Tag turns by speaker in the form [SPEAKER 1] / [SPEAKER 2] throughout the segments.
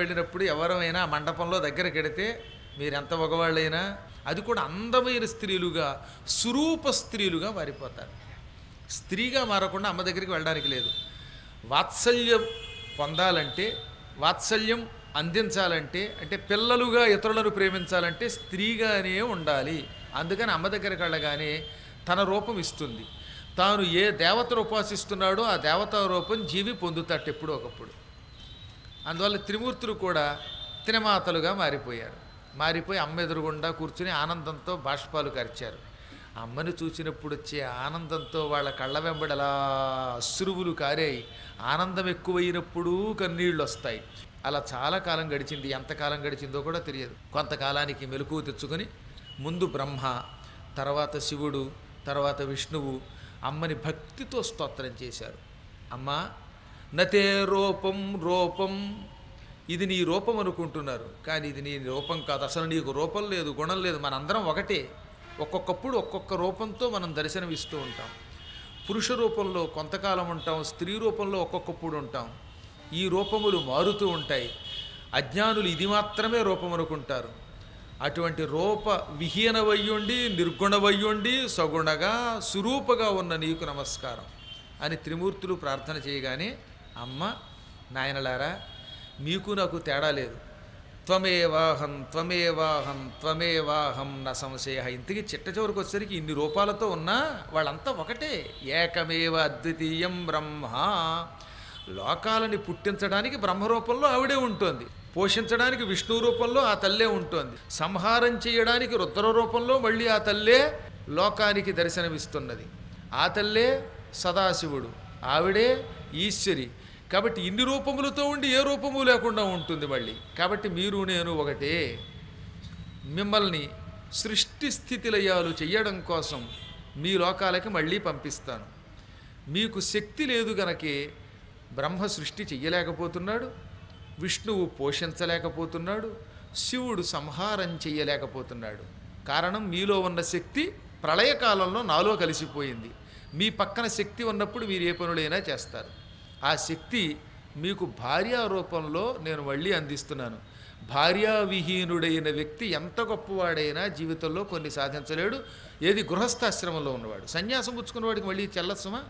[SPEAKER 1] వెళ్ళినప్పుడు ఎవరైనా ఆ మండపంలో దగ్గరికి వెడితే మీరెంత మగవాళ్ళైనా అది కూడా అందమైన స్త్రీలుగా సురూప స్త్రీలుగా మారిపోతారు స్త్రీగా మారకుండా అమ్మ దగ్గరికి వెళ్ళడానికి లేదు వాత్సల్యం పొందాలంటే వాత్సల్యం అందించాలంటే అంటే పిల్లలుగా ఇతరులను ప్రేమించాలంటే స్త్రీగానే ఉండాలి అందుకని అమ్మ దగ్గరికి వెళ్ళగానే తన రూపం ఇస్తుంది తాను ఏ దేవతను ఉపాసిస్తున్నాడో ఆ దేవతా రూపం జీవి పొందుతాడు ఎప్పుడో ఒకప్పుడు అందువల్ల త్రిమూర్తులు కూడా త్రిమాతలుగా మారిపోయారు మారిపోయి అమ్మ ఎదురుగుండా కూర్చుని ఆనందంతో బాష్పాలు కరిచారు అమ్మని చూసినప్పుడు వచ్చే ఆనందంతో వాళ్ళ కళ్ళ వెంబడి అలా అశ్రువులు కారాయి ఆనందం ఎక్కువైనప్పుడు కన్నీళ్ళు వస్తాయి అలా చాలా కాలం గడిచింది ఎంతకాలం గడిచిందో కూడా తెలియదు కొంతకాలానికి మెలకువ తెచ్చుకొని ముందు బ్రహ్మ తర్వాత శివుడు తర్వాత విష్ణువు అమ్మని భక్తితో స్తోత్రం చేశారు అమ్మా నతే రూపం రూపం ఇది నీ రూపం అనుకుంటున్నారు కానీ ఇది నీ రూపం కాదు అసలు నీకు రూపం లేదు గుణం లేదు మనందరం ఒకటే ఒక్కొక్కప్పుడు ఒక్కొక్క రూపంతో మనం దర్శనమిస్తూ ఉంటాం పురుష రూపంలో కొంతకాలం ఉంటాం స్త్రీ రూపంలో ఒక్కొక్కప్పుడు ఉంటాం ఈ రూపములు మారుతూ ఉంటాయి అజ్ఞానులు ఇది మాత్రమే రూపం అనుకుంటారు అటువంటి రూప విహీనవయ్యుండి నిర్గుణవయ్యుండి సగుణగా సురూపగా ఉన్న నీకు నమస్కారం అని త్రిమూర్తులు ప్రార్థన చేయగానే అమ్మ నాయనలారా మీకు నాకు తేడా లేదు త్వమేవాహం త్వమేవాహం త్వమేవాహం నా సంశయ ఇంతకీ చిట్ట చివరికి వచ్చేసరికి ఇన్ని రూపాలతో ఉన్నా వాళ్ళంతా ఒకటే ఏకమేవ అద్వితీయం బ్రహ్మ లోకాలని పుట్టించడానికి బ్రహ్మరూపంలో ఆవిడే ఉంటుంది పోషించడానికి విష్ణు రూపంలో ఆ తల్లే ఉంటుంది సంహారం చేయడానికి రుద్ర రూపంలో మళ్ళీ ఆ తల్లే లోకానికి దర్శనమిస్తున్నది ఆ తల్లే సదాశివుడు ఆవిడే ఈశ్వరి కాబట్టి ఇన్ని రూపములతో ఉండి ఏ రూపము లేకుండా ఉంటుంది మళ్ళీ కాబట్టి మీరు నేను ఒకటే మిమ్మల్ని సృష్టి స్థితిలయాలు చెయ్యడం కోసం మీ లోకాలకి మళ్ళీ పంపిస్తాను మీకు శక్తి లేదు గనకే బ్రహ్మ సృష్టి చెయ్యలేకపోతున్నాడు విష్ణువు పోషించలేకపోతున్నాడు శివుడు సంహారం చెయ్యలేకపోతున్నాడు కారణం మీలో ఉన్న శక్తి ప్రళయకాలంలో నాలో కలిసిపోయింది మీ పక్కన శక్తి ఉన్నప్పుడు మీరు ఏ పనులైనా చేస్తారు ఆ శక్తి మీకు భార్యా రూపంలో నేను మళ్ళీ అందిస్తున్నాను భార్యావిహీనుడైన వ్యక్తి ఎంత గొప్పవాడైనా జీవితంలో కొన్ని సాధించలేడు ఏది గృహస్థాశ్రమంలో ఉన్నవాడు సన్యాసం పుచ్చుకున్నవాడికి మళ్ళీ చెల్లస్సమా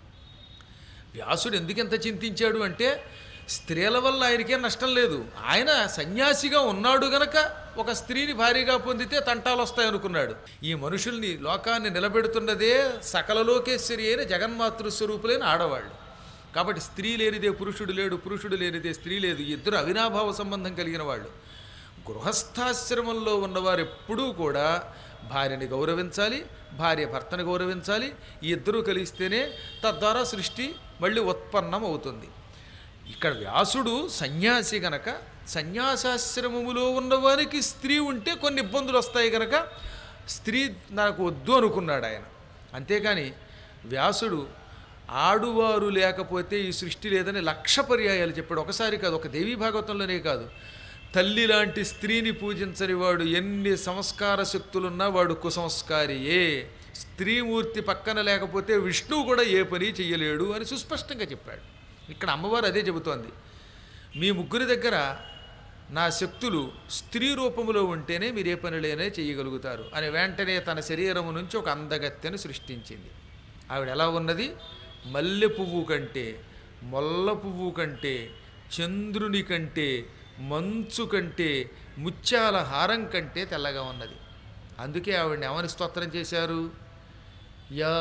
[SPEAKER 1] వ్యాసుడు ఎందుకెంత చింతించాడు అంటే స్త్రీల వల్ల ఆయనకేం నష్టం లేదు ఆయన సన్యాసిగా ఉన్నాడు గనక ఒక స్త్రీని భారీగా పొందితే తంటాలు వస్తాయనుకున్నాడు ఈ మనుషుల్ని లోకాన్ని నిలబెడుతున్నదే సకల లోకేశ్వరి అయిన జగన్మాతృ స్వరూపులైన ఆడవాళ్ళు కాబట్టి స్త్రీ లేనిదే పురుషుడు లేడు పురుషుడు లేనిదే స్త్రీ లేదు ఈ ఇద్దరు అవినాభావ సంబంధం కలిగిన వాళ్ళు గృహస్థాశ్రమంలో ఉన్నవారు ఎప్పుడూ కూడా భార్యని గౌరవించాలి భార్య భర్తను గౌరవించాలి ఈ ఇద్దరూ కలిస్తేనే తద్వారా సృష్టి మళ్ళీ ఉత్పన్నం అవుతుంది ఇక్కడ వ్యాసుడు సన్యాసి గనక సన్యాసాశ్రమములో ఉన్నవారికి స్త్రీ ఉంటే కొన్ని ఇబ్బందులు వస్తాయి గనక స్త్రీ నాకు వద్దు అనుకున్నాడు ఆయన అంతేకాని వ్యాసుడు ఆడువారు లేకపోతే ఈ సృష్టి లేదని లక్ష పర్యాయాలు చెప్పాడు ఒకసారి కాదు ఒక దేవీ భాగవతంలోనే కాదు తల్లి లాంటి స్త్రీని పూజించని వాడు ఎన్ని సంస్కార శక్తులున్నా వాడు కుసంస్కారియే స్త్రీమూర్తి పక్కన లేకపోతే విష్ణువు కూడా ఏ పని చెయ్యలేడు అని సుస్పష్టంగా చెప్పాడు ఇక్కడ అమ్మవారు అదే చెబుతోంది మీ ముగ్గురి దగ్గర నా శక్తులు స్త్రీ రూపములో ఉంటేనే మీరు ఏ పనులైనా చేయగలుగుతారు అని వెంటనే తన శరీరము నుంచి ఒక అందగత్తెను సృష్టించింది ఆవిడ ఎలా ఉన్నది మల్లె పువ్వు కంటే మొల్ల పువ్వు కంటే చంద్రుని కంటే మంచు కంటే ముత్యాల హారం కంటే తెల్లగా ఉన్నది అందుకే ఆవిడని ఏమని స్తోత్రం చేశారు యా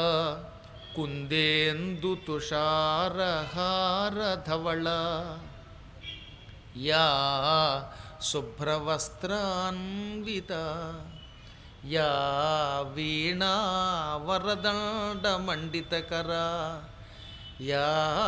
[SPEAKER 1] కుందేందు తుషారహార ధవళ యా శుభ్రవస్త్రాన్విత యా వీణా వరదండ మండితకర యా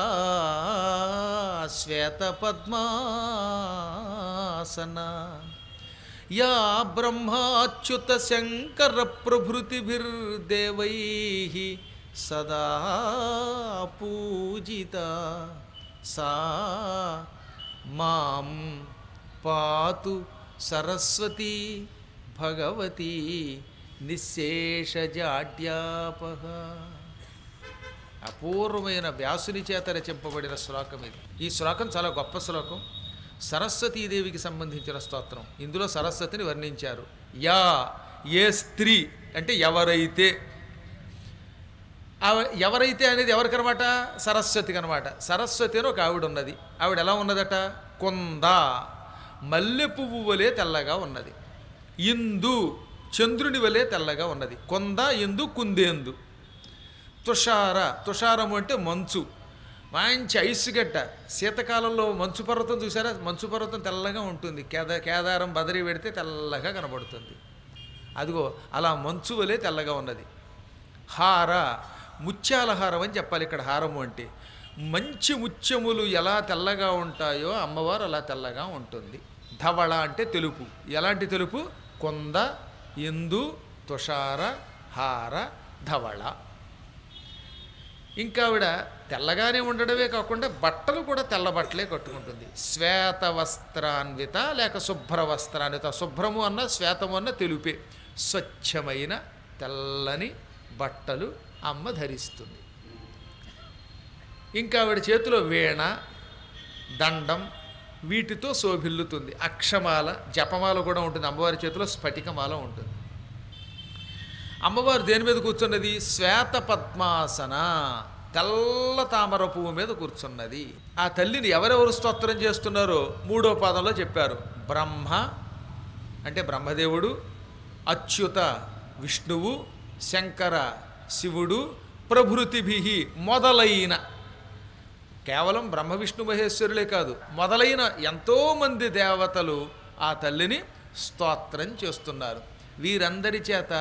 [SPEAKER 1] శ్వేతపద్మాసన యా బ్రహ్మాచ్యుత శంకర ప్రభృతిభిర్దేవై సదా పూజిత సా మాం పాతు సరస్వతి భగవతి నిశేషజాడ్యాపహ అపూర్వమైన వ్యాసుని చేత రచింపబడిన శ్లోకం ఇది ఈ శ్లోకం చాలా గొప్ప శ్లోకం సరస్వతీదేవికి సంబంధించిన స్తోత్రం ఇందులో సరస్వతిని వర్ణించారు యా ఏ స్త్రీ అంటే ఎవరైతే ఆవ- ఎవరైతే అనేది ఎవరికనమాట సరస్వతికి అనమాట సరస్వతి అని ఒక ఆవిడ ఉన్నది ఆవిడ ఎలా ఉన్నదట కొంద మల్లె పువ్వు వలె తెల్లగా ఉన్నది ఇందు చంద్రుని వలె తెల్లగా ఉన్నది కొంద ఇందు కుందేందు తుషార తుషారము అంటే మంచు మంచి ఐస్ గడ్డ శీతకాలంలో మంచు పర్వతం చూసారా మంచు పర్వతం తెల్లగా ఉంటుంది కేద కేదారం బదరి పెడితే తెల్లగా కనబడుతుంది అదిగో అలా మంచు వలె తెల్లగా ఉన్నది హార ముత్యాల హారం అని చెప్పాలి ఇక్కడ హారము అంటే మంచి ముత్యములు ఎలా తెల్లగా ఉంటాయో అమ్మవారు అలా తెల్లగా ఉంటుంది ధవళ అంటే తెలుపు ఎలాంటి తెలుపు కొంద ఇందు తుషార హార ధవళ ఇంకా ఆవిడ తెల్లగానే ఉండడమే కాకుండా బట్టలు కూడా తెల్ల బట్టలే కట్టుకుంటుంది శ్వేత వస్త్రాన్విత లేక శుభ్ర వస్త్రాన్విత శుభ్రము అన్న శ్వేతము అన్న తెలుపే స్వచ్ఛమైన తెల్లని బట్టలు అమ్మ ధరిస్తుంది ఇంకా ఆవిడ చేతిలో వీణ దండం వీటితో శోభిల్లుతుంది అక్షమాల జపమాల కూడా ఉంటుంది అమ్మవారి చేతిలో స్ఫటికమాల ఉంటుంది అమ్మవారు దేని మీద కూర్చున్నది శ్వేత పద్మాసన తెల్ల తామర పువ్వు మీద కూర్చున్నది ఆ తల్లిని ఎవరెవరు స్తోత్రం చేస్తున్నారో మూడో పాదంలో చెప్పారు బ్రహ్మ అంటే బ్రహ్మదేవుడు అచ్యుత విష్ణువు శంకర శివుడు ప్రభృతిభి మొదలైన కేవలం బ్రహ్మ విష్ణు మహేశ్వరులే కాదు మొదలైన ఎంతోమంది దేవతలు ఆ తల్లిని స్తోత్రం చేస్తున్నారు వీరందరి చేత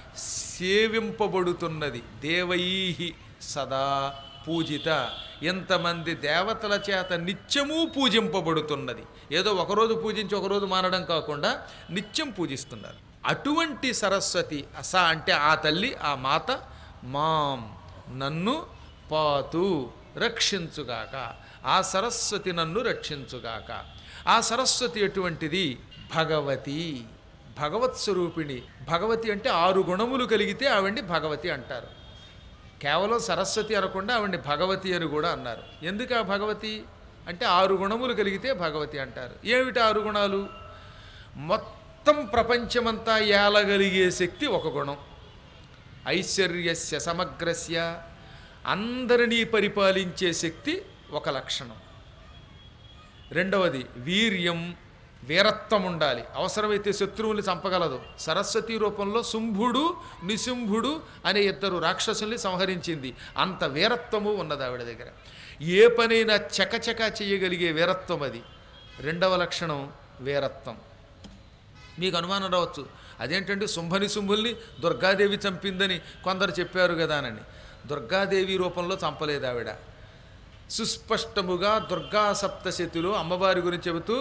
[SPEAKER 1] సేవింపబడుతున్నది దేవైహి సదా పూజిత ఎంతమంది దేవతల చేత నిత్యము పూజింపబడుతున్నది ఏదో ఒకరోజు పూజించి ఒకరోజు మానడం కాకుండా నిత్యం పూజిస్తున్నారు అటువంటి సరస్వతి అస అంటే ఆ తల్లి ఆ మాత మాం నన్ను పాతు రక్షించుగాక ఆ సరస్వతి నన్ను రక్షించుగాక ఆ సరస్వతి ఎటువంటిది భగవతి భగవత్ స్వరూపిణి భగవతి అంటే ఆరు గుణములు కలిగితే ఆవిడ్ని భగవతి అంటారు కేవలం సరస్వతి అనకుండా ఆవిడ్ని భగవతి అని కూడా అన్నారు ఎందుకు ఆ భగవతి అంటే ఆరు గుణములు కలిగితే భగవతి అంటారు ఏమిటి ఆరు గుణాలు మొత్తం ప్రపంచమంతా ఏలగలిగే శక్తి ఒక గుణం ఐశ్వర్యస్య సమగ్రస్య అందరినీ పరిపాలించే శక్తి ఒక లక్షణం రెండవది వీర్యం వీరత్వం ఉండాలి అవసరమైతే శత్రువుల్ని చంపగలదు సరస్వతి రూపంలో శుంభుడు నిశుంభుడు అనే ఇద్దరు రాక్షసుల్ని సంహరించింది అంత వీరత్వము ఉన్నది ఆవిడ దగ్గర ఏ పనైనా చకచకా చేయగలిగే వీరత్వం అది రెండవ లక్షణం వీరత్వం మీకు అనుమానం రావచ్చు అదేంటంటే శుంభని శుంభుల్ని దుర్గాదేవి చంపిందని కొందరు చెప్పారు కదా అని దుర్గాదేవి రూపంలో చంపలేదు ఆవిడ సుస్పష్టముగా దుర్గా సప్తశతిలో అమ్మవారి గురించి చెబుతూ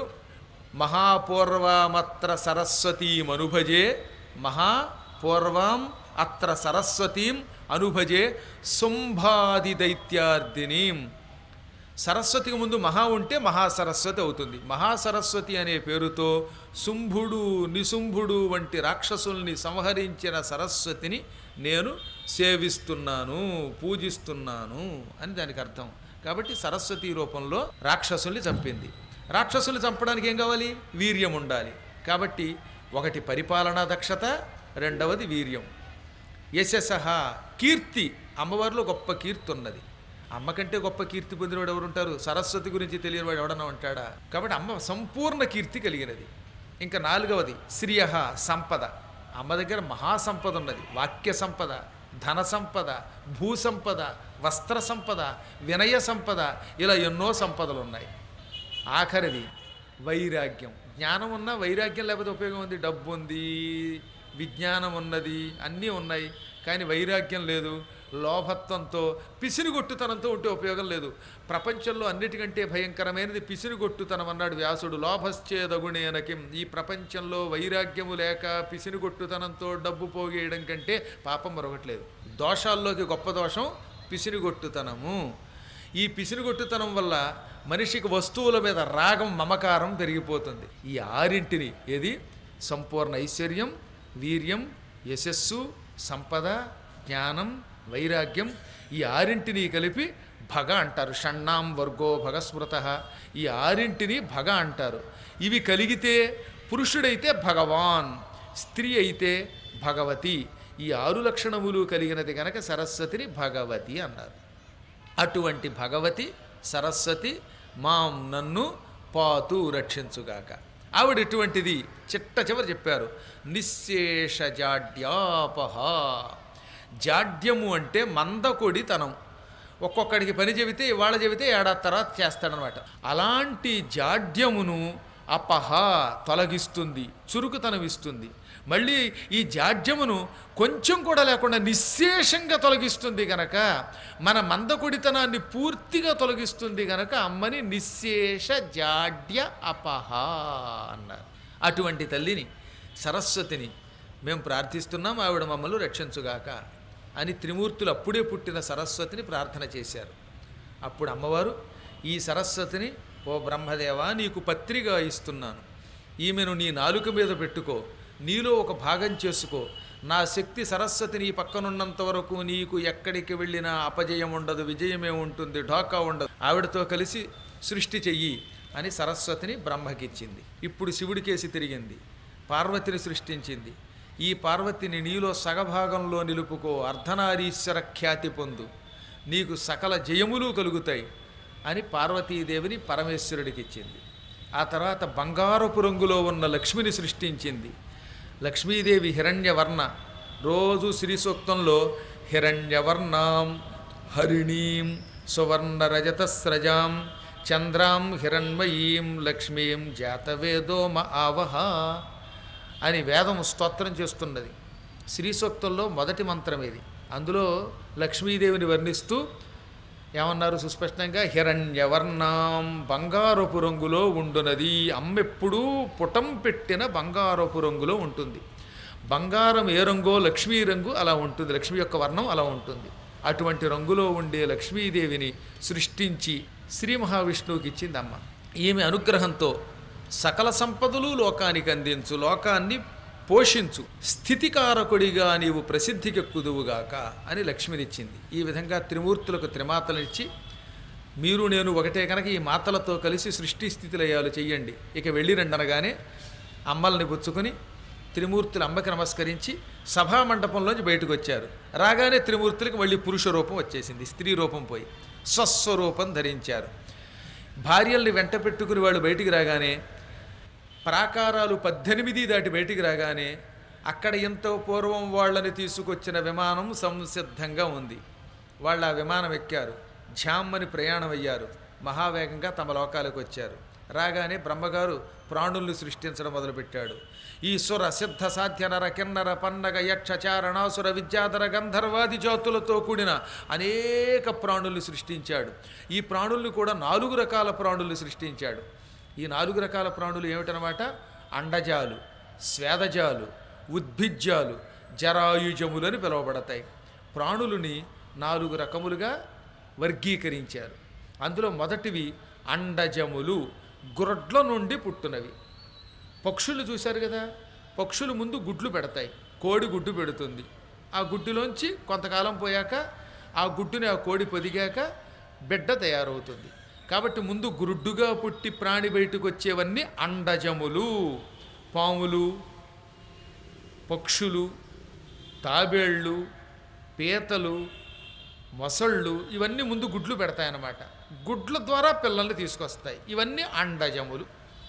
[SPEAKER 1] మహాపూర్వమత్ర సరస్వతీం అనుభజే మహాపూర్వం అత్ర సరస్వతీం అనుభజే శుంభాది దైత్యార్దినీం సరస్వతికి ముందు మహా ఉంటే మహాసరస్వతి అవుతుంది మహాసరస్వతి అనే పేరుతో శుంభుడు నిశుంభుడు వంటి రాక్షసుల్ని సంహరించిన సరస్వతిని నేను సేవిస్తున్నాను పూజిస్తున్నాను అని దానికి అర్థం కాబట్టి సరస్వతి రూపంలో రాక్షసుల్ని చంపింది రాక్షసుల్ని చంపడానికి ఏం కావాలి వీర్యం ఉండాలి కాబట్టి ఒకటి పరిపాలనా దక్షత రెండవది వీర్యం యశస కీర్తి అమ్మవారిలో గొప్ప కీర్తి ఉన్నది అమ్మ కంటే గొప్ప కీర్తి పొందినవాడు ఎవరు ఉంటారు సరస్వతి గురించి తెలియని వాడు ఎవడన్నా ఉంటాడా కాబట్టి అమ్మ సంపూర్ణ కీర్తి కలిగినది ఇంకా నాలుగవది శ్రియ సంపద అమ్మ దగ్గర మహాసంపద ఉన్నది వాక్య సంపద ధన సంపద భూ సంపద వస్త్ర సంపద వినయ సంపద ఇలా ఎన్నో సంపదలు ఉన్నాయి ఆఖరిది వైరాగ్యం జ్ఞానం ఉన్నా వైరాగ్యం లేకపోతే ఉపయోగం ఉంది డబ్బు ఉంది విజ్ఞానం ఉన్నది అన్నీ ఉన్నాయి కానీ వైరాగ్యం లేదు లోభత్వంతో పిసినిగొట్టుతనంతో ఉంటే ఉపయోగం లేదు ప్రపంచంలో అన్నిటికంటే భయంకరమైనది పిసినిగొట్టుతనం అన్నాడు వ్యాసుడు లోభశ్చేదగుణేనకిం ఈ ప్రపంచంలో వైరాగ్యము లేక పిసినిగొట్టుతనంతో డబ్బు పోగేయడం కంటే పాపం మరొకట్లేదు దోషాల్లోకి గొప్ప దోషం పిసినిగొట్టుతనము ఈ పిసినిగొట్టుతనం వల్ల మనిషికి వస్తువుల మీద రాగం మమకారం పెరిగిపోతుంది ఈ ఆరింటిని ఏది సంపూర్ణ ఐశ్వర్యం వీర్యం యశస్సు సంపద జ్ఞానం వైరాగ్యం ఈ ఆరింటిని కలిపి భగ అంటారు షణ్ణాం వర్గో భగస్మృత ఈ ఆరింటిని భగ అంటారు ఇవి కలిగితే పురుషుడైతే భగవాన్ స్త్రీ అయితే భగవతి ఈ ఆరు లక్షణములు కలిగినది గనక సరస్వతిని భగవతి అన్నారు అటువంటి భగవతి సరస్వతి మాం నన్ను పాతు రక్షించుగాక ఆవిడ ఎటువంటిది చిట్ట చివరి చెప్పారు నిశ్శేష జాడ్యాపహ జాడ్యము అంటే మందకొడితనం ఒక్కొక్కడికి పని చెబితే ఇవాళ చెబితే ఏడాది తర్వాత చేస్తాడనమాట అలాంటి జాడ్యమును అపహ తొలగిస్తుంది చురుకుతనం ఇస్తుంది మళ్ళీ ఈ జాడ్యమును కొంచెం కూడా లేకుండా నిశ్శేషంగా తొలగిస్తుంది గనక మన మందకొడితనాన్ని పూర్తిగా తొలగిస్తుంది గనక అమ్మని నిశ్శేష జాడ్య అపహ అన్నారు అటువంటి తల్లిని సరస్వతిని మేము ప్రార్థిస్తున్నాం ఆవిడ మమ్మల్ని రక్షించుగాక అని త్రిమూర్తులు అప్పుడే పుట్టిన సరస్వతిని ప్రార్థన చేశారు అప్పుడు అమ్మవారు ఈ సరస్వతిని ఓ బ్రహ్మదేవా నీకు పత్రిగా ఇస్తున్నాను ఈమెను నీ నాలుక మీద పెట్టుకో నీలో ఒక భాగం చేసుకో నా శక్తి సరస్వతి నీ పక్కనున్నంత వరకు నీకు ఎక్కడికి వెళ్ళినా అపజయం ఉండదు విజయమే ఉంటుంది ఢోకా ఉండదు ఆవిడతో కలిసి సృష్టి చెయ్యి అని సరస్వతిని బ్రహ్మకిచ్చింది ఇప్పుడు శివుడికేసి తిరిగింది పార్వతిని సృష్టించింది ఈ పార్వతిని నీలో సగభాగంలో నిలుపుకో అర్ధనారీశ్వర ఖ్యాతి పొందు నీకు సకల జయములు కలుగుతాయి అని పార్వతీదేవిని పరమేశ్వరుడికి ఇచ్చింది ఆ తర్వాత బంగారపు రంగులో ఉన్న లక్ష్మిని సృష్టించింది లక్ష్మీదేవి హిరణ్యవర్ణ రోజు శ్రీ సూక్తంలో హిరణ్యవర్ణాం హరిణీం సువర్ణ రజతస్రజాం చంద్రాం హిరణ్మయీం లక్ష్మీం జాతవేదోమ ఆవహ అని వేదం స్తోత్రం చేస్తున్నది శ్రీ సూక్తంలో మొదటి మంత్రం ఇది అందులో లక్ష్మీదేవిని వర్ణిస్తూ ఏమన్నారు సుస్పష్టంగా హిరణ్యవర్ణం బంగారపు రంగులో ఉండునది అమ్మెప్పుడూ పుటం పెట్టిన బంగారపు రంగులో ఉంటుంది బంగారం ఏ రంగో లక్ష్మీ రంగు అలా ఉంటుంది లక్ష్మి యొక్క వర్ణం అలా ఉంటుంది అటువంటి రంగులో ఉండే లక్ష్మీదేవిని సృష్టించి శ్రీ మహావిష్ణువుకి ఇచ్చింది అమ్మ ఈమె అనుగ్రహంతో సకల సంపదలు లోకానికి అందించు లోకాన్ని పోషించు స్థితికారకుడిగా నీవు ప్రసిద్ధికెక్కుదువుగాక అని లక్ష్మినిచ్చింది ఈ విధంగా త్రిమూర్తులకు త్రిమాతలనిచ్చి మీరు నేను ఒకటే కనుక ఈ మాతలతో కలిసి సృష్టి స్థితిలయాలు చెయ్యండి ఇక వెళ్ళిరండి అనగానే అమ్మల్ని పుచ్చుకొని త్రిమూర్తులు అమ్మకి నమస్కరించి సభా మండపంలోంచి బయటకు వచ్చారు రాగానే త్రిమూర్తులకు మళ్ళీ పురుష రూపం వచ్చేసింది స్త్రీ రూపం పోయి స్వస్వరూపం ధరించారు భార్యల్ని వెంట పెట్టుకుని వాళ్ళు బయటికి రాగానే ప్రాకారాలు పద్దెనిమిది దాటి బయటికి రాగానే అక్కడ ఎంతో పూర్వం వాళ్ళని తీసుకొచ్చిన విమానం సంసిద్ధంగా ఉంది వాళ్ళు ఆ విమానం ఎక్కారు ఝామ్మని ప్రయాణం అయ్యారు మహావేగంగా తమ లోకాలకు వచ్చారు రాగానే బ్రహ్మగారు ప్రాణుల్ని సృష్టించడం మొదలుపెట్టాడు ఈశ్వర సిద్ధ సాధ్య నర కిన్నర పన్నగ యక్ష చారణాసుర విద్యాధర గంధర్వాది జాతులతో కూడిన అనేక ప్రాణుల్ని సృష్టించాడు ఈ ప్రాణుల్ని కూడా నాలుగు రకాల ప్రాణుల్ని సృష్టించాడు ఈ నాలుగు రకాల ప్రాణులు ఏమిటనమాట అండజాలు స్వేదజాలు ఉద్భిజ్యాలు జరాయుజములని పిలువబడతాయి ప్రాణులని నాలుగు రకములుగా వర్గీకరించారు అందులో మొదటివి అండజములు గురడ్ల నుండి పుట్టునవి పక్షులు చూశారు కదా పక్షులు ముందు గుడ్లు పెడతాయి కోడి గుడ్డు పెడుతుంది ఆ గుడ్డులోంచి కొంతకాలం పోయాక ఆ గుడ్డుని ఆ కోడి పొదిగాక బిడ్డ తయారవుతుంది కాబట్టి ముందు గురుడ్డుగా పుట్టి ప్రాణి బయటకు వచ్చేవన్నీ అండజములు పాములు పక్షులు తాబేళ్ళు పీతలు మొసళ్ళు ఇవన్నీ ముందు గుడ్లు పెడతాయన్నమాట గుడ్ల ద్వారా పిల్లల్ని తీసుకొస్తాయి ఇవన్నీ అండజములు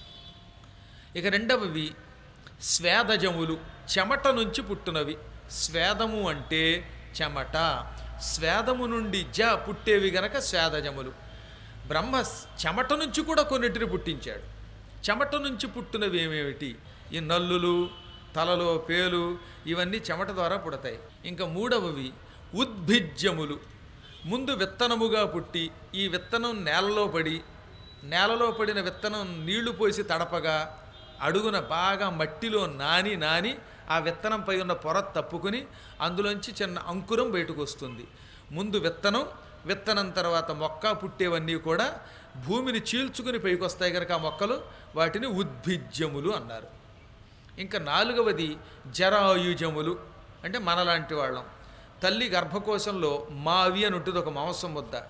[SPEAKER 1] ఇక రెండవవి స్వేదజములు చెమట నుంచి పుట్టినవి స్వేదము అంటే చెమట స్వేదము నుండి జ పుట్టేవి గనక స్వేదజములు బ్రహ్మ చెమట నుంచి కూడా కొన్నిటిని పుట్టించాడు చెమట నుంచి పుట్టినవి ఏమేమిటి ఈ నల్లులు తలలో పేలు ఇవన్నీ చెమట ద్వారా పుడతాయి ఇంకా మూడవవి ఉద్భిజ్యములు ముందు విత్తనముగా పుట్టి ఈ విత్తనం నేలలో పడి నేలలో పడిన విత్తనం నీళ్లు పోసి తడపగా అడుగున బాగా మట్టిలో నాని నాని ఆ విత్తనంపై ఉన్న పొర తప్పుకుని అందులోంచి చిన్న అంకురం బయటకు వస్తుంది ముందు విత్తనం విత్తనం తర్వాత మొక్క పుట్టేవన్నీ కూడా భూమిని చీల్చుకుని పైకి వస్తాయి కనుక ఆ మొక్కలు వాటిని ఉద్భిజ్యములు అన్నారు ఇంకా నాలుగవది జరాయుజములు అంటే మనలాంటి వాళ్ళం తల్లి గర్భకోశంలో మావి అని ఉంటుంది ఒక మాంసం ముద్ద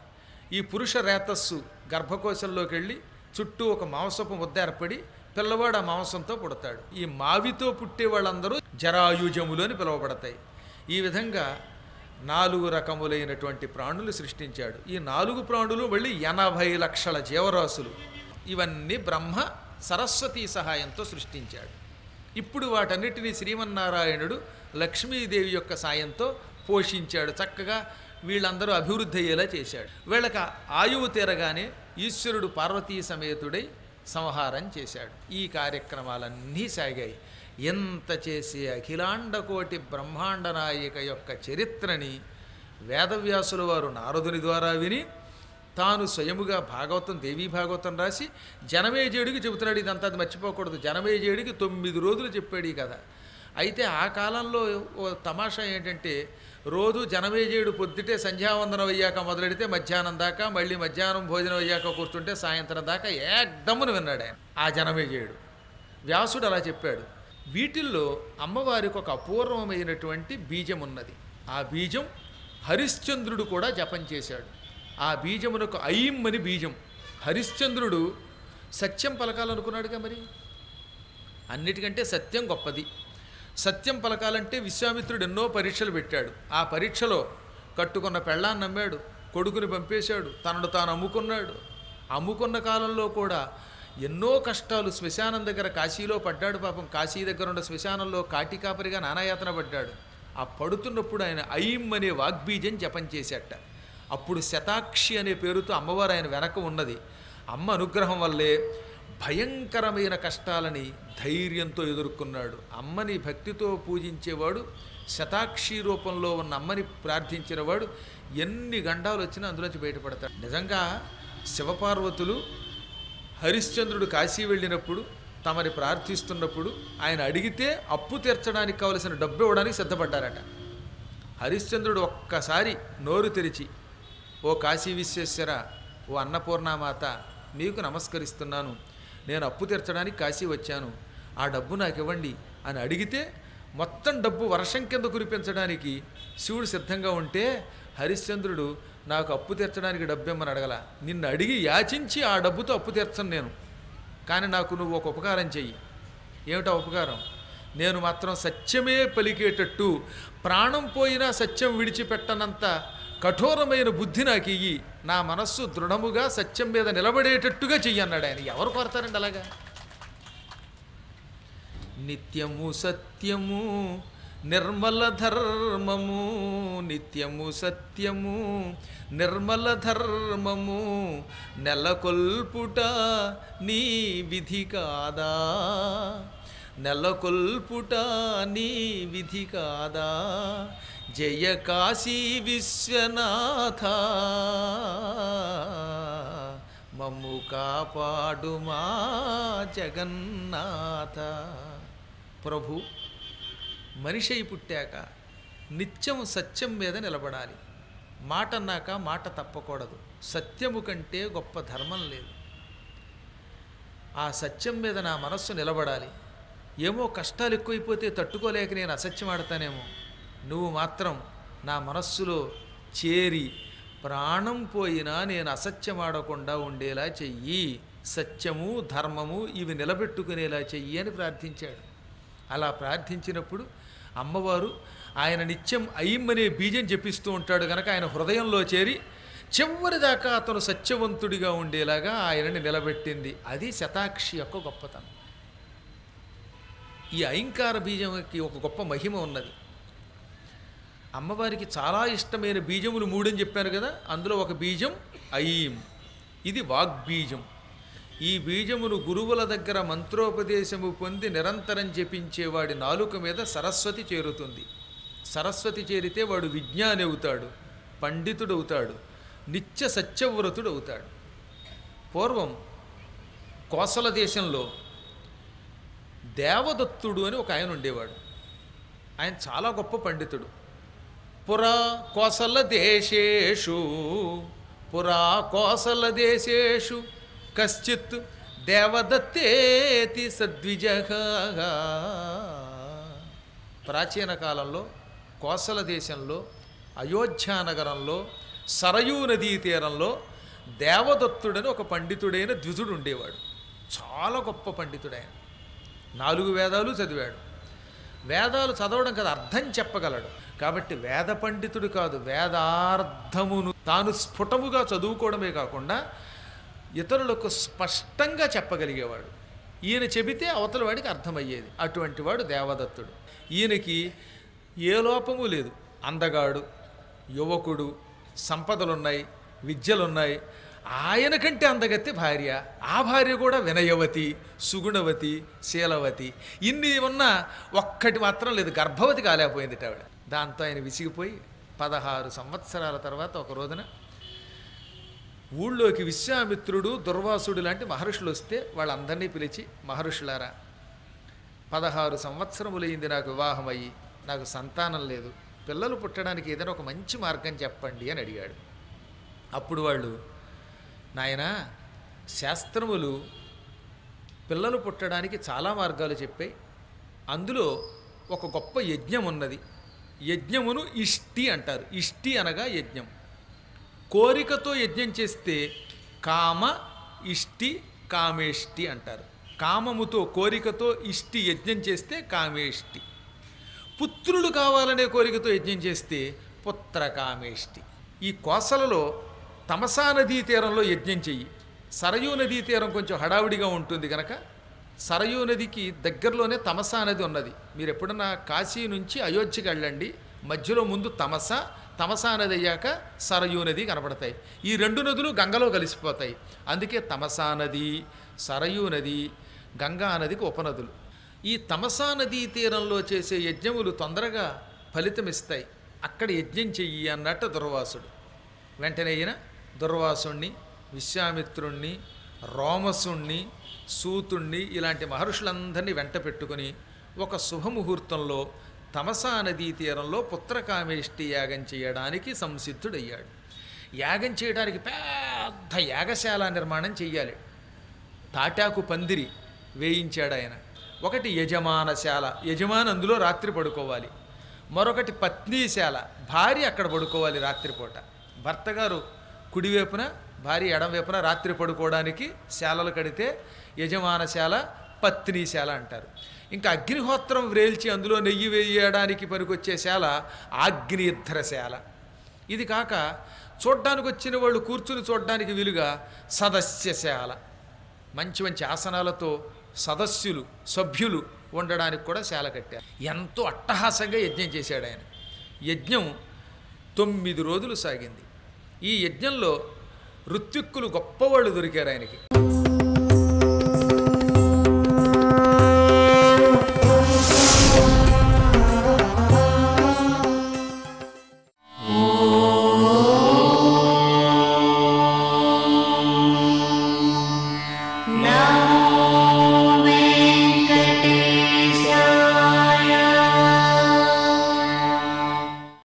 [SPEAKER 1] ఈ పురుష రేతస్సు గర్భకోశంలోకి వెళ్ళి చుట్టూ ఒక మాంసపు ముద్ద ఏర్పడి పిల్లవాడు ఆ మాంసంతో పుడతాడు ఈ మావితో పుట్టే వాళ్ళందరూ జరాయుజములు అని పిలువబడతాయి ఈ విధంగా నాలుగు రకములైనటువంటి ప్రాణులు సృష్టించాడు ఈ నాలుగు ప్రాణులు మళ్ళీ ఎనభై లక్షల జీవరాశులు ఇవన్నీ బ్రహ్మ సరస్వతీ సహాయంతో సృష్టించాడు ఇప్పుడు వాటన్నిటినీ శ్రీమన్నారాయణుడు లక్ష్మీదేవి యొక్క సాయంతో పోషించాడు చక్కగా వీళ్ళందరూ అభివృద్ధి అయ్యేలా చేశాడు వీళ్ళకి ఆయువు తీరగానే ఈశ్వరుడు పార్వతీ సమేతుడై సంహారం చేశాడు ఈ కార్యక్రమాలన్నీ సాగాయి ఎంత చేసి అఖిలాండకోటి బ్రహ్మాండ నాయక యొక్క చరిత్రని వేదవ్యాసుల వారు నారదుని ద్వారా విని తాను స్వయముగా భాగవతం దేవీ భాగవతం రాసి జనమేజేయుడికి చెబుతున్నాడు ఇదంతా అది మర్చిపోకూడదు జనమేజేయుడికి తొమ్మిది రోజులు చెప్పాడు ఈ కథ అయితే ఆ కాలంలో ఓ తమాషా ఏంటంటే రోజు జనమేజేయుడు పొద్దుటే సంధ్యావందనం అయ్యాక మొదలెడితే మధ్యాహ్నం దాకా మళ్ళీ మధ్యాహ్నం భోజనం అయ్యాక కూర్చుంటే సాయంత్రం దాకా ఏకదమ్మును విన్నాడు ఆయన ఆ జనమేజేయుడు వ్యాసుడు అలా చెప్పాడు వీటిల్లో అమ్మవారికి ఒక అపూర్వమైనటువంటి బీజం ఉన్నది ఆ బీజం హరిశ్చంద్రుడు కూడా జపం చేశాడు ఆ బీజమునకు ఐం అని బీజం హరిశ్చంద్రుడు సత్యం పలకాలనుకున్నాడుగా మరి అన్నిటికంటే సత్యం గొప్పది సత్యం పలకాలంటే విశ్వామిత్రుడు ఎన్నో పరీక్షలు పెట్టాడు ఆ పరీక్షలో కట్టుకున్న పెళ్ళాన్ని నమ్మాడు కొడుకుని పంపేశాడు తనను తాను అమ్ముకున్నాడు అమ్ముకున్న కాలంలో కూడా ఎన్నో కష్టాలు శ్మశానం దగ్గర కాశీలో పడ్డాడు పాపం కాశీ దగ్గర ఉన్న శ్మశానంలో కాటికాపరిగా నానాయాతన పడ్డాడు ఆ పడుతున్నప్పుడు ఆయన ఐం అనే వాగ్బీజం జపం చేశాట అప్పుడు శతాక్షి అనే పేరుతో అమ్మవారు ఆయన వెనక ఉన్నది అమ్మ అనుగ్రహం వల్లే భయంకరమైన కష్టాలని ధైర్యంతో ఎదుర్కొన్నాడు అమ్మని భక్తితో పూజించేవాడు శతాక్షి రూపంలో ఉన్న అమ్మని ప్రార్థించినవాడు ఎన్ని గండాలు వచ్చినా అందులోంచి బయటపడతాడు నిజంగా శివపార్వతులు హరిశ్చంద్రుడు కాశీ వెళ్ళినప్పుడు తమని ప్రార్థిస్తున్నప్పుడు ఆయన అడిగితే అప్పు తీర్చడానికి కావలసిన డబ్బు ఇవ్వడానికి సిద్ధపడ్డారట హరిశ్చంద్రుడు ఒక్కసారి నోరు తెరిచి ఓ కాశీ విశ్వేశ్వర ఓ అన్నపూర్ణామాత మీకు నమస్కరిస్తున్నాను నేను అప్పు తీర్చడానికి కాశీ వచ్చాను ఆ డబ్బు నాకు ఇవ్వండి అని అడిగితే మొత్తం డబ్బు వర్షం కింద కురిపించడానికి శివుడు సిద్ధంగా ఉంటే హరిశ్చంద్రుడు నాకు అప్పు తీర్చడానికి డబ్బు ఇమ్మని అడగల నిన్ను అడిగి యాచించి ఆ డబ్బుతో అప్పు తీర్చను నేను కానీ నాకు నువ్వు ఒక ఉపకారం చెయ్యి ఏమిటా ఉపకారం నేను మాత్రం సత్యమే పలికేటట్టు ప్రాణం పోయినా సత్యం విడిచిపెట్టనంత కఠోరమైన బుద్ధి నాకు ఇయ్యి నా మనస్సు దృఢముగా సత్యం మీద నిలబడేటట్టుగా చెయ్యి అన్నాడు ఆయన ఎవరు కోరతారండి అలాగా నిత్యము సత్యము నిర్మల ధర్మము నిత్యము సత్యము నిర్మల ధర్మము నెలకొల్పుట నీ విధి కాదా నెలకొల్పుట నీ విధి కాదా జయ కాశీ విశ్వనాథ మమ్ము కాపాడుమా జగన్నాథ ప్రభు మనిషి అయి పుట్టాక నిత్యం సత్యం మీద నిలబడాలి మాట అన్నాక మాట తప్పకూడదు సత్యము కంటే గొప్ప ధర్మం లేదు ఆ సత్యం మీద నా మనస్సు నిలబడాలి ఏమో కష్టాలు ఎక్కువైపోతే తట్టుకోలేక నేను అసత్యం ఆడతానేమో నువ్వు మాత్రం నా మనస్సులో చేరి ప్రాణం పోయినా నేను అసత్యం ఆడకుండా ఉండేలా చెయ్యి సత్యము ధర్మము ఇవి నిలబెట్టుకునేలా చెయ్యి అని ప్రార్థించాడు అలా ప్రార్థించినప్పుడు అమ్మవారు ఆయన నిత్యం అయ్యమనే బీజం జపిస్తూ ఉంటాడు కనుక ఆయన హృదయంలో చేరి చివరిదాకా అతను సత్యవంతుడిగా ఉండేలాగా ఆయనని నిలబెట్టింది అది శతాక్షి యొక్క గొప్పతనం ఈ అయింకార బీజంకి ఒక గొప్ప మహిమ ఉన్నది అమ్మవారికి చాలా ఇష్టమైన బీజములు మూడని చెప్పాను కదా అందులో ఒక బీజం ఐం ఇది వాగ్బీజం ఈ బీజమును గురువుల దగ్గర మంత్రోపదేశము పొంది నిరంతరం జపించేవాడి నాలుక మీద సరస్వతి చేరుతుంది సరస్వతి చేరితే వాడు విజ్ఞాని అవుతాడు పండితుడవుతాడు నిత్య సత్యవ్రతుడు అవుతాడు పూర్వం కోసల దేశంలో దేవదత్తుడు అని ఒక ఆయన ఉండేవాడు ఆయన చాలా గొప్ప పండితుడు పురా కోసల దేశేషు పురా కోసల దేశేషు కశ్చిత్ దేవదత్తేతి సద్విజ ప్రాచీన కాలంలో కోసల దేశంలో అయోధ్య నగరంలో సరయూ నదీ తీరంలో దేవదత్తుడని ఒక పండితుడైన ద్విజుడు ఉండేవాడు చాలా గొప్ప పండితుడైన నాలుగు వేదాలు చదివాడు వేదాలు చదవడం కదా అర్థం చెప్పగలడు కాబట్టి వేద పండితుడు కాదు వేదార్థమును తాను స్ఫుటముగా చదువుకోవడమే కాకుండా ఇతరులకు స్పష్టంగా చెప్పగలిగేవాడు ఈయన చెబితే అవతల వాడికి అర్థమయ్యేది అటువంటి వాడు దేవదత్తుడు ఈయనకి ఏ లోపము లేదు అందగాడు యువకుడు సంపదలున్నాయి విద్యలున్నాయి ఆయన కంటే అందగత్తి భార్య ఆ భార్య కూడా వినయవతి సుగుణవతి శీలవతి ఇన్ని ఉన్నా ఒక్కటి మాత్రం లేదు గర్భవతి కాలేకపోయింది ఆవిడ దాంతో ఆయన విసిగిపోయి పదహారు సంవత్సరాల తర్వాత ఒక రోజున ఊళ్ళోకి విశ్వామిత్రుడు దుర్వాసుడు లాంటి మహర్షులు వస్తే వాళ్ళందరినీ పిలిచి మహర్షులారా పదహారు సంవత్సరములైంది నాకు వివాహం అయ్యి నాకు సంతానం లేదు పిల్లలు పుట్టడానికి ఏదైనా ఒక మంచి మార్గం చెప్పండి అని అడిగాడు అప్పుడు వాళ్ళు నాయనా శాస్త్రములు పిల్లలు పుట్టడానికి చాలా మార్గాలు చెప్పాయి అందులో ఒక గొప్ప యజ్ఞం ఉన్నది యజ్ఞమును ఇష్టి అంటారు ఇష్టి అనగా యజ్ఞం కోరికతో యజ్ఞం చేస్తే కామ ఇష్టి కామేష్టి అంటారు కామముతో కోరికతో ఇష్టి యజ్ఞం చేస్తే కామేష్టి పుత్రులు కావాలనే కోరికతో యజ్ఞం చేస్తే పుత్ర కామేష్టి ఈ కోసలలో తమసా నదీ తీరంలో యజ్ఞం చెయ్యి సరయూ నదీ తీరం కొంచెం హడావిడిగా ఉంటుంది కనుక సరయూ నదికి దగ్గరలోనే తమసా నది ఉన్నది మీరు ఎప్పుడన్నా కాశీ నుంచి అయోధ్యకి వెళ్ళండి మధ్యలో ముందు తమస తమసా నది అయ్యాక సరయూ నది కనపడతాయి ఈ రెండు నదులు గంగలో కలిసిపోతాయి అందుకే తమసా నది సరయూ నది గంగా నదికి ఉపనదులు ఈ తమసా నదీ తీరంలో చేసే యజ్ఞములు తొందరగా ఫలితమిస్తాయి అక్కడ యజ్ఞం చెయ్యి అన్నట్టు దుర్వాసుడు వెంటనే ఈయన దుర్వాసుణ్ణి విశ్వామిత్రుణ్ణి రోమసుణ్ణి సూతుణ్ణి ఇలాంటి మహర్షులందరినీ వెంట పెట్టుకుని ఒక శుభముహూర్తంలో తమసా నదీ తీరంలో పుత్రకామేష్టి యాగం చేయడానికి సంసిద్ధుడయ్యాడు యాగం చేయడానికి పెద్ద యాగశాల నిర్మాణం చెయ్యాలి తాటాకు పందిరి వేయించాడు ఆయన ఒకటి యజమానశాల యజమాని అందులో రాత్రి పడుకోవాలి మరొకటి పత్నీశాల భార్య అక్కడ పడుకోవాలి రాత్రిపూట భర్త గారు కుడివైపున భార్య ఎడమవైపున రాత్రి పడుకోవడానికి శాలలు కడితే యజమానశాల పత్నీశాల అంటారు ఇంకా అగ్నిహోత్రం వ్రేల్చి అందులో నెయ్యి వేయడానికి పనికొచ్చే శాల ఆగ్నేయధ్రశాల ఇది కాక చూడ్డానికి వచ్చిన వాళ్ళు కూర్చుని చూడడానికి వీలుగా సదస్యశాల మంచి మంచి ఆసనాలతో సదస్యులు సభ్యులు ఉండడానికి కూడా శాల కట్టారు ఎంతో అట్టహాసంగా యజ్ఞం చేశాడు ఆయన యజ్ఞం తొమ్మిది రోజులు సాగింది ఈ యజ్ఞంలో ఋత్విక్కులు గొప్పవాళ్ళు దొరికారు ఆయనకి